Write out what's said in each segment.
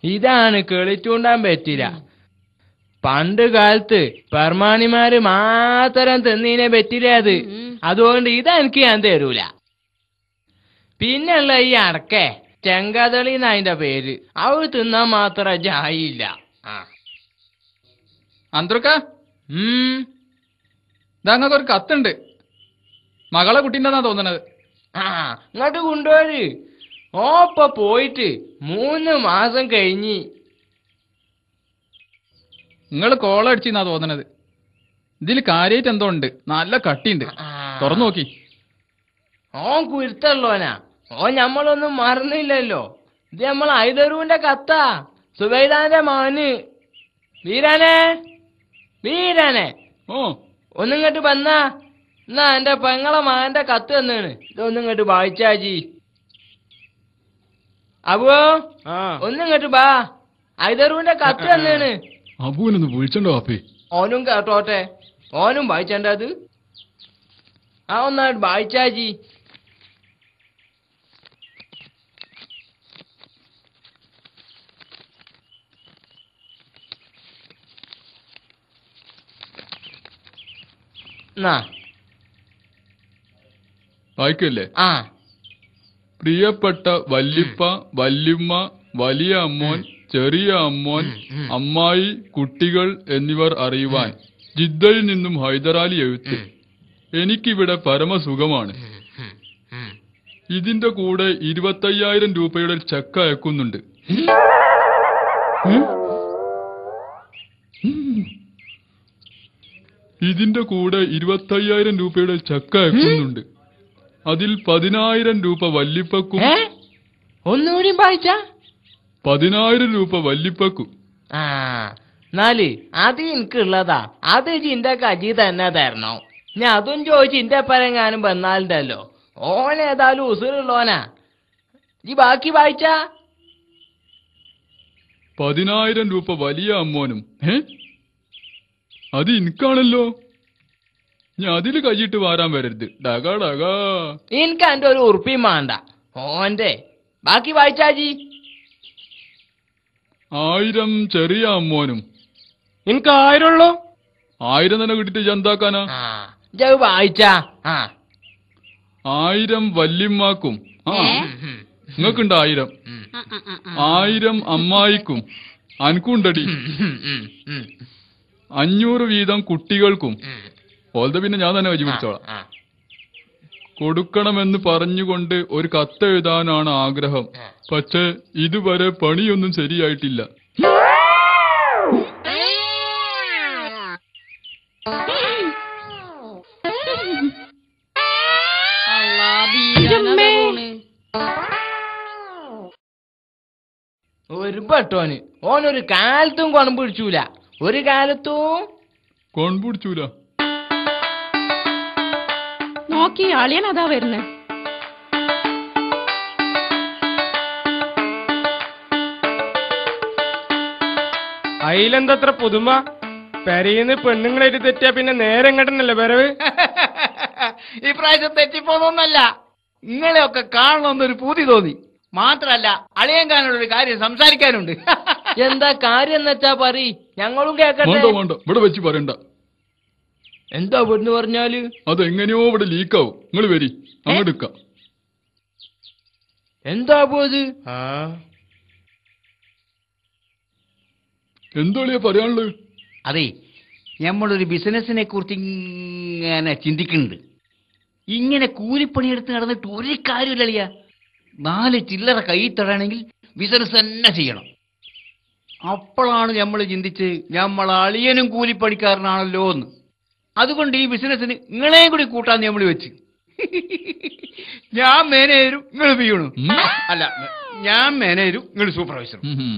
ഇതാണ് കിളിച്ചൂണ്ടാൻ പറ്റില്ല പണ്ട് കാലത്ത് പെർമാണിമാര് മാത്രം തിന്നീനെ പറ്റില്ല അത് അതുകൊണ്ട് ഇതെനിക്ക് ഞാൻ തരൂല പിന്നെയുള്ള ഈ അടക്കേ ചെങ്കതളി എന്നതിന്റെ പേര് അവൾ തിന്നാൻ മാത്രം ജായില്ല ആ അന്തർക്ക ഉം ഇതങ്ങൾക്ക് ഒരു കത്തുണ്ട് മകളെ കുട്ടീൻ്റെന്നാ തോന്നണത് ആ ഇങ്ങോട്ട് കൊണ്ടുപോര് ഓപ്പ പോയിട്ട് മൂന്ന് മാസം കഴിഞ്ഞ് നിങ്ങൾ കോളടിച്ചെന്നാ തോന്നണത് ഇതിൽ കാര്യമായിട്ട് എന്തോ ഉണ്ട് നല്ല കട്ടിയുണ്ട് ആ. തുറന്നു നോക്കി ഓൻ കുരുത്തള്ളോനാ ഓൻ ഞമ്മളൊന്നും മറന്നില്ലല്ലോ ഇത് നമ്മൾ ഐതറുവിന്റെ കത്താ സുബൈദാന്റെ മോന് വീരാനെ വീരാനെ ഓ ഒന്നിങ്ങോട്ട് വന്നാ എന്നാ എന്റെ പെങ്ങളെ മാന്റെ കത്ത് തന്നാണ് ഇതൊന്നിങ്ങോട്ട് വായിച്ചാജി അബോ ഒന്നിങ്ങോട്ട് ബാ ഐതറുവിന്റെ കത്ത് തന്നാണ് അബുവിനൊന്ന് വിളിച്ചണ്ടോ അപ്പേ ഓനും കേട്ടോട്ടെ ഓനും വായിച്ചണ്ട അത് ആ ഒന്നായിട്ട് വായിച്ചാജി എന്നാ വായിക്കല്ലേ ആ പ്രിയപ്പെട്ട വല്ലിപ്പ വല്യമ്മ വലിയ അമ്മോൻ ചെറിയ അമ്മോൻ ഉം. അമ്മായി കുട്ടികൾ എന്നിവർ അറിയുവാൻ ജിദ്ദയിൽ നിന്നും ഹൈദരാലി എഴുത്ത് എനിക്കിവിടെ പരമസുഖമാണ് ഇതിന്റെ കൂടെ ഇരുപത്തയ്യായിരം രൂപയുടെ ചെക്ക് അയക്കുന്നുണ്ട് ഇതിന്റെ കൂടെ ഇരുപത്തയ്യായിരം രൂപയുടെ ചെക്ക് അയക്കുന്നുണ്ട് അതിൽ പതിനായിരം രൂപ വല്ലിപ്പക്കും ഏ ഒന്നുകൂടി വായിച്ച പതിനായിരം രൂപ വല്ലിപ്പക്കും ആ എന്നാല് അത് എനിക്കുള്ളതാ അത് ചിന്റെ കജി തന്നെ തരണോ ഞാൻ അതും ചോദിച്ച് ഇന്റെ പരങ്ങാനും വന്നാലുണ്ടല്ലോ ഓൻ ഏതായാലും ഉസുറുള്ളോനാ ഈ ബാക്കി വായിച്ചാ പതിനായിരം രൂപ വലിയ അമ്മോനും ഏ അത് എനിക്കാണല്ലോ ഞാൻ അതില് കൈയിട്ട് വാരാൻ വരരുത് ഡകാ ഡകാ എനിക്ക് എന്റെ ഒരു ഉറുപ്പിയും വേണ്ട ഓന്റെ ബാക്കി വായിച്ചാജി ആയിരം ചെറിയ അമ്മോനും എനിക്ക് ആയിരമുള്ളൂ ആയിരം തന്നെ കിട്ടിട്ട് ചന്താക്കാനാ ആ ജവ് വായിച്ചാ ആ ആയിരം വല്യമ്മാക്കും ആ നിങ്ങക്കുണ്ട് ആയിരം ഉം. ആയിരം അമ്മായിക്കും അനക്കുണ്ടടി ഉം, ഉം, ഉം, അഞ്ഞൂറ് വീതം കുട്ടികൾക്കും ഉം. ഓൾതെ പിന്നെ ഞാൻ തന്നെ വജി പിടിച്ചോളാം ആ, കൊടുക്കണമെന്ന് പറഞ്ഞുകൊണ്ട് ഒരു കത്തെഴുതാനാണ് ആഗ്രഹം പക്ഷേ ഇതുവരെ പണിയൊന്നും ശരിയായിട്ടില്ല ഒരു പെട്ടോന് ഓനൊരു കാലത്തും കൊണം പിടിച്ചൂല ഒരു കാലത്തും കൊൺപിടിച്ചൂല നോക്കി അളിയൻ അതാ വരുന്നേ അതിലെന്തത്ര പുതുമ പെരയിന്ന് പെണ്ണുങ്ങളായിട്ട് തെറ്റിയാ പിന്നെ നേരെ എങ്ങോട്ടന്നല്ലേ വരവ് ഈ പ്രാവശ്യം തെറ്റിപ്പോന്നൊന്നല്ല നിങ്ങളെയൊക്കെ കാണണമെന്നൊരു പൂതി തോന്നി മാത്രല്ല അളിയങ്കാനോട് ഒരു കാര്യം സംസാരിക്കാനുണ്ട് എന്താ കാര്യം എന്ന് വെച്ചാ പറ ഞങ്ങളും കേക്കട്ടെ വേണ്ട വേണ്ട ഇവിടെ വെച്ച് പറയണ്ട എന്താ ഇവിടുന്ന് പറഞ്ഞാല് അതെങ്ങനെയോ ഇവിടെ ലീക്കാവും നിങ്ങൾ വരി അങ്ങോട്ട് എടുക്കാം എന്താ പോത് എന്തോളിയാ പറയാനുള്ളത് അതെ നമ്മളൊരു ബിസിനസിനെ കുറിച്ച് ഇങ്ങനെ ചിന്തിക്കുന്നുണ്ട് ഇങ്ങനെ കൂലിപ്പണിയെടുത്ത് നടന്നിട്ട് ഒരു കാര്യമില്ല അളിയ നാല് ചില്ലറ കൈ തൊടണമെങ്കിൽ ബിസിനസ് തന്നെ ചെയ്യണം അപ്പോഴാണ് നമ്മൾ ചിന്തിച്ച് നമ്മൾ അളിയനും കൂലിപ്പണിക്കാരനാണല്ലോ എന്ന് അതുകൊണ്ട് ഈ ബിസിനസ്സിന് നിങ്ങളെയും കൂടി കൂട്ടാൻ നമ്മൾ വെച്ച് ഞാൻ മാനേജരും നിങ്ങൾ ചെയ്യണു ഉം. അല്ല ഞാൻ മാനേജരും നിങ്ങൾ സൂപ്പർവൈസറും ഉം.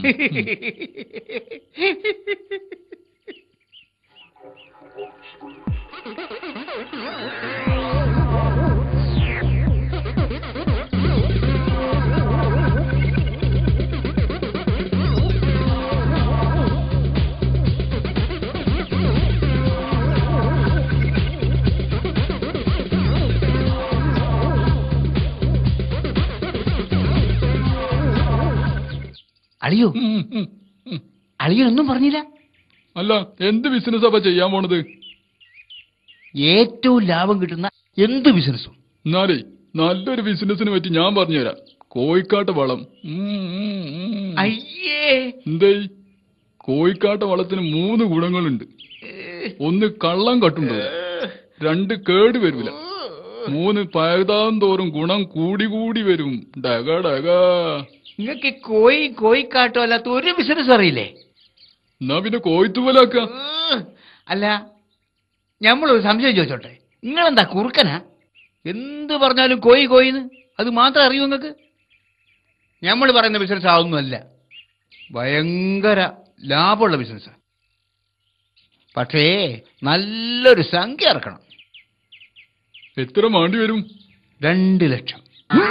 അളിയോ ഉം, ഉം, ഉം. അളിയനൊന്നും പറഞ്ഞില്ല അല്ല എന്ത് ബിസിനസ് അപ്പൊ ചെയ്യാൻ പോണത് ഏറ്റവും ലാഭം കിട്ടുന്ന എന്ത് ബിസിനസ്സും എന്നാലേ നല്ലൊരു ബിസിനസിനെ പറ്റി ഞാൻ പറഞ്ഞുതരാം കോഴിക്കാട്ട് വളം ഉം, ഉം, ഉം. അയ്യേ എന്തേ കോഴിക്കാട്ട വളത്തിന് മൂന്ന് ഗുണങ്ങളുണ്ട് ഒന്ന് കള്ളം കട്ടുണ്ടോ രണ്ട് കേട് വരൂല മൂന്ന് പഴുതാം തോറും ഗുണം കൂടി കൂടി വരും ഡക ഡക നിങ്ങൾക്ക് കോഴി കോഴിക്കാട്ടോ അല്ലാത്ത ഒരു ബിസിനസ് അറിയില്ലേ എന്നാ പിന്നെ കോഴിത്തുവലാക്ക ഉം. അല്ല ഞമ്മളൊരു സംശയം ചോദിച്ചോട്ടെ നിങ്ങളെന്താ കുറുക്കനാ എന്ത് പറഞ്ഞാലും കോഴി കോയിന്ന് അത് മാത്രം അറിയൂ നിങ്ങൾക്ക് നമ്മൾ പറയുന്ന ബിസിനസ് ആവുന്നല്ല ഭയങ്കര ലാഭമുള്ള ബിസിനസ്സാണ് പക്ഷേ നല്ലൊരു സംഖ്യ ഇറക്കണം എത്ര മാണ്ടി വരും രണ്ട് ലക്ഷം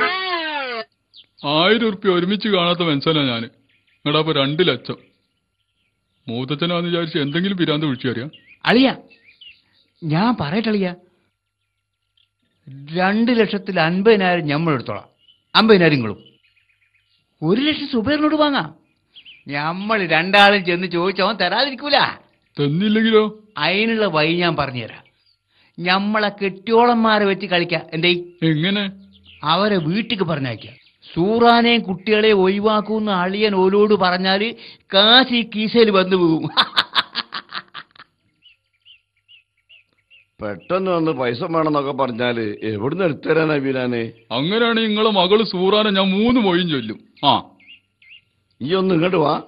ആയിരം ഉറുപ്പ്യ ഒരുമിച്ച് കാണാത്ത മനസ്സിലാ ഞാന് നിങ്ങടാ അപ്പൊ രണ്ട് ലക്ഷം മൂത്തച്ഛനാന്ന് വിചാരിച്ച് എന്തെങ്കിലും പിരാന്ത് വിളിച്ചു അറിയാം അളിയ ഞാൻ പറയട്ടളിയ രണ്ട് ലക്ഷത്തിൽ അൻപതിനായിരം നമ്മൾ എടുത്തോളാം അമ്പതിനായിരം നിങ്ങളും ഒരു ലക്ഷം സുബേറിനോട് വാങ്ങാം നമ്മൾ രണ്ടാളും ചെന്ന് ചോദിച്ചവൻ തരാതിരിക്കൂല തന്നില്ലെങ്കിലോ അതിനുള്ള വഴി ഞാൻ പറഞ്ഞുതരാം ഞമ്മളെ കെട്ടിയോളന്മാരെ വെച്ച് കളിക്കാം എന്തേ എങ്ങനെ അവരെ വീട്ടിക്ക് പറഞ്ഞയക്കാം സൂറാനെയും കുട്ടികളെയും ഒഴിവാക്കുന്ന അളിയൻ ഓലോട് പറഞ്ഞാല് കാശ് ഈ കീസയിൽ വന്നു പോകും പെട്ടെന്ന് വന്ന് പൈസ വേണമെന്നൊക്കെ പറഞ്ഞാല് എവിടുന്ന് എടുത്തുതരാനാ വീരാനെ അങ്ങനെയാണ് നിങ്ങളെ മകള് സൂറാനെ ഞാൻ മൂന്ന് മൊഴിയും ചൊല്ലും ആ ഈ ഒന്ന് ഇങ്ങോട്ട് വാ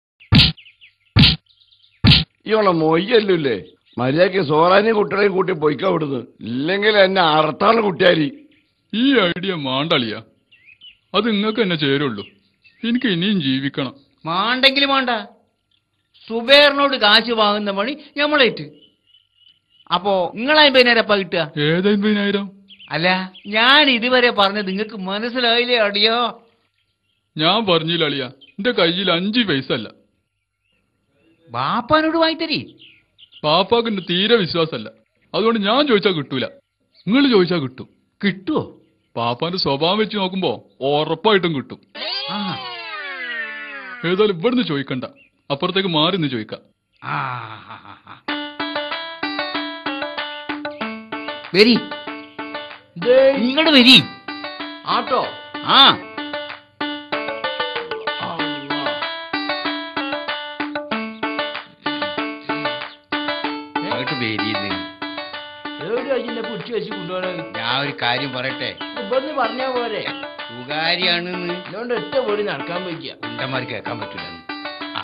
ഇവളെ മൊയ്യല്ലേ മര്യാദക്ക് സോറാനെയും കുട്ടികളെയും കൂട്ടി പൊയ്ക്കാ വിടുന്നു ഇല്ലെങ്കിൽ എന്നെ അറുത്താണ് കുട്ടിയാരി ഈ ഐഡിയ മാണ്ടളിയ അത് നിങ്ങൾക്ക് തന്നെ ചേരുള്ളൂ എനിക്ക് ഇനിയും ജീവിക്കണം മാണ്ടെങ്കിലും വേണ്ട സുബേറിനോട് കാശ് വാങ്ങുന്ന പണി ഞമ്മളേറ്റ് അപ്പോ നിങ്ങൾ അമ്പതിനായിരപ്പ കിട്ടുക ഏതൻപതിനായിരം അല്ല ഞാൻ ഇതുവരെ പറഞ്ഞത് നിങ്ങൾക്ക് മനസ്സിലായില്ലേ അടിയോ ഞാൻ പറഞ്ഞില്ല അളിയ എന്റെ കയ്യിൽ അഞ്ച് പൈസ അല്ല ബാപ്പാനോട് വാങ്ങിത്തരി പാപ്പാക്ക് എന്നെ തീരെ വിശ്വാസമല്ല അതുകൊണ്ട് ഞാൻ ചോദിച്ചാൽ കിട്ടൂല നിങ്ങൾ ചോദിച്ചാൽ കിട്ടും കിട്ടുവോ പാപ്പാന്റെ സ്വഭാവം വെച്ച് നോക്കുമ്പോ ഉറപ്പായിട്ടും കിട്ടും ആ ഏതായാലും ഇവിടുന്ന് ചോദിക്കണ്ട അപ്പുറത്തേക്ക് മാറി നിന്ന് ചോദിക്കാം ആ ആ, ആ, ആ. വരി ഇങ്ങോട്ട് വരി ആട്ടോ ആ അങ്ങോട്ട് വരിയെന്ന് ഏത് അജിന്റെ പിടിച്ചു വെച്ച് കൊണ്ടുപോകണത് ഞാൻ ഒരു കാര്യം പറയട്ടെ ഇവിടുന്ന് പറഞ്ഞാ പോരെ സുകാര്യാണെന്ന് അതുകൊണ്ട് ഒറ്റ പോടി നടക്കാൻ വയ്ക്കുക ഉണ്ടന്മാർ കേൾക്കാൻ പറ്റൂല ആ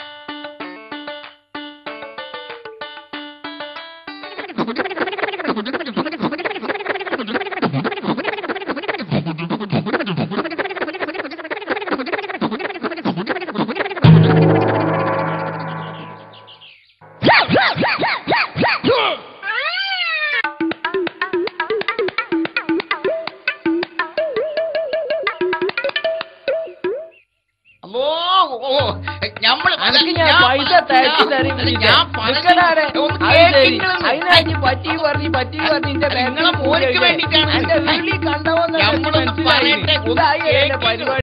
അമ്മോ, ഓ, ഞമ്മള് അനക്ക് ഞാൻ ഞാൻ പൈസ പ- തയ്ച്ചു ഞാൻ- തരും ഞാൻ പണം- നിക്കടാടെ. ഒന്ന് അത് ശരി. കേട്ടിങ്ങള് അതിനായിട്ട് പറ്റി പറഞ്ഞ് പറ്റി പറഞ്ഞ് ഇന്റെ നിങ്ങളെ മോനിക്ക് വേണ്ടിയിട്ടാണ്. എന്റെ വീട്ടിൽ കണ്ടവന്ന് ഞമ്മളൊന്ന് പറയട്ടെ, ഒന്ന് ഇതായി എന്റെ കേട്ടിങ്ങള്. പരിപാടി